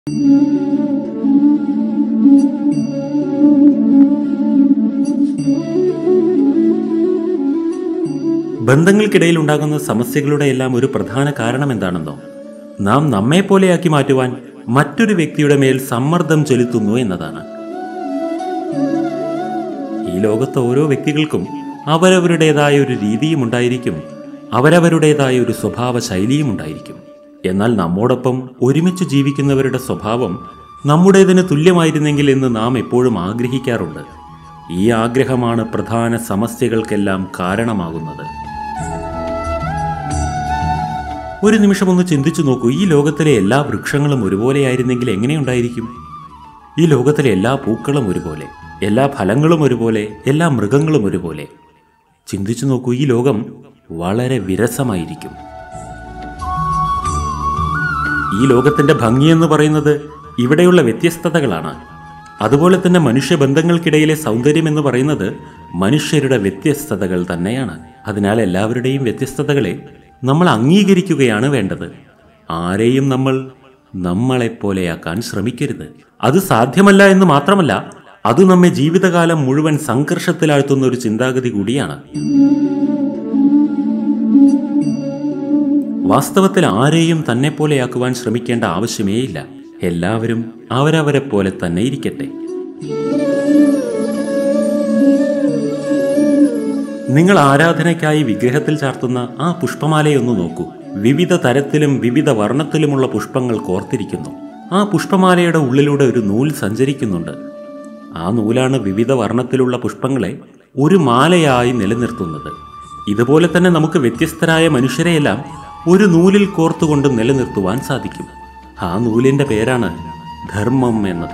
ബന്ധങ്ങൾക്കിടയിൽ ഉണ്ടാകുന്ന സമസ്യകളുടെ എല്ലാം ഒരു പ്രധാന കാരണം എന്താണെന്നോ നാം നമ്മെ പോലെയാക്കി മാറ്റുവാൻ മറ്റൊരു വ്യക്തിയുടെ മേൽ സമ്മർദ്ദം ചെലുത്തുന്നു എന്നതാണ് ഈ ലോകത്ത് ഓരോ വ്യക്തികൾക്കും അവരവരുടേതായ ഒരു രീതിയും ഉണ്ടായിരിക്കും അവരവരുടേതായ ഒരു സ്വഭാവ ശൈലിയും ഉണ്ടായിരിക്കും എന്നാൽ നമ്മോടൊപ്പം ഒരുമിച്ച് ജീവിക്കുന്നവരുടെ സ്വഭാവം നമ്മുടേതിന് തുല്യമായിരുന്നെങ്കിൽ എന്ന് നാം എപ്പോഴും ആഗ്രഹിക്കാറുണ്ട് ഈ ആഗ്രഹമാണ് പ്രധാന സമസ്യകൾക്കെല്ലാം കാരണമാകുന്നത് ഒരു നിമിഷം ഒന്ന് ചിന്തിച്ചു നോക്കൂ ഈ ലോകത്തിലെ എല്ലാ വൃക്ഷങ്ങളും ഒരുപോലെയായിരുന്നെങ്കിൽ എങ്ങനെയുണ്ടായിരിക്കും ഈ ലോകത്തിലെ എല്ലാ പൂക്കളും ഒരുപോലെ എല്ലാ ഫലങ്ങളും ഒരുപോലെ എല്ലാ മൃഗങ്ങളും ഒരുപോലെ ചിന്തിച്ചു നോക്കൂ ഈ ലോകം വളരെ വിരസമായിരിക്കും ഈ ലോകത്തിന്റെ ഭംഗിയെന്ന് പറയുന്നത് ഇവിടെയുള്ള വ്യത്യസ്തതകളാണ് അതുപോലെ തന്നെ മനുഷ്യബന്ധങ്ങൾക്കിടയിലെ സൗന്ദര്യം എന്ന് പറയുന്നത് മനുഷ്യരുടെ വ്യത്യസ്തതകൾ തന്നെയാണ് അതിനാൽ എല്ലാവരുടെയും വ്യത്യസ്തതകളെ നമ്മൾ അംഗീകരിക്കുകയാണ് വേണ്ടത് ആരെയും നമ്മൾ നമ്മളെപ്പോലെയാക്കാൻ ശ്രമിക്കരുത് അത് സാധ്യമല്ല എന്ന് മാത്രമല്ല അത് നമ്മെ ജീവിതകാലം മുഴുവൻ സംഘർഷത്തിലാഴ്ത്തുന്ന ഒരു ചിന്താഗതി കൂടിയാണ് വാസ്തവത്തിൽ ആരെയും തന്നെ പോലെയാക്കുവാൻ ശ്രമിക്കേണ്ട ആവശ്യമേയില്ല എല്ലാവരും അവരവരെ പോലെ തന്നെ ഇരിക്കട്ടെ നിങ്ങൾ ആരാധനയ്ക്കായി വിഗ്രഹത്തിൽ ചാർത്തുന്ന ആ പുഷ്പമാലയൊന്ന് നോക്കൂ വിവിധ തരത്തിലും വിവിധ വർണ്ണത്തിലുമുള്ള പുഷ്പങ്ങൾ കോർത്തിരിക്കുന്നു ആ പുഷ്പമാലയുടെ ഉള്ളിലൂടെ ഒരു നൂൽ സഞ്ചരിക്കുന്നുണ്ട് ആ നൂലാണ് വിവിധ വർണ്ണത്തിലുള്ള പുഷ്പങ്ങളെ ഒരു മാലയായി നിലനിർത്തുന്നത് ഇതുപോലെ തന്നെ നമുക്ക് വ്യത്യസ്തരായ മനുഷ്യരെയെല്ലാം ഒരു നൂലിൽ കോർത്തുകൊണ്ട് നിലനിർത്തുവാൻ സാധിക്കും ആ നൂലിന്റെ പേരാണ് ധർമ്മം എന്നത്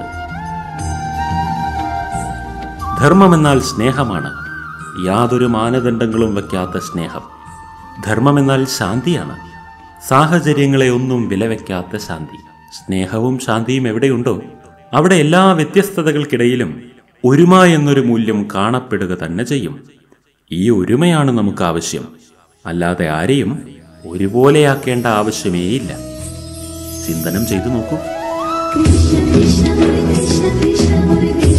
ധർമ്മം എന്നാൽ സ്നേഹമാണ് യാതൊരു മാനദണ്ഡങ്ങളും വയ്ക്കാത്ത സ്നേഹം ധർമ്മം എന്നാൽ ശാന്തിയാണ് സാഹചര്യങ്ങളെ ഒന്നും വിലവെക്കാത്ത ശാന്തി സ്നേഹവും ശാന്തിയും എവിടെയുണ്ടോ അവിടെ എല്ലാ വ്യത്യസ്തതകൾക്കിടയിലും ഒരുമ എന്നൊരു മൂല്യം കാണപ്പെടുക തന്നെ ചെയ്യും ഈ ഒരുമയാണ് നമുക്ക് ആവശ്യം അല്ലാതെ ആരെയും ഒരുപോലെയാക്കേണ്ട ആവശ്യമേയില്ല ചിന്തനം ചെയ്തു നോക്കൂ Krishna Krishna Hare Krishna Krishna Hare Krishna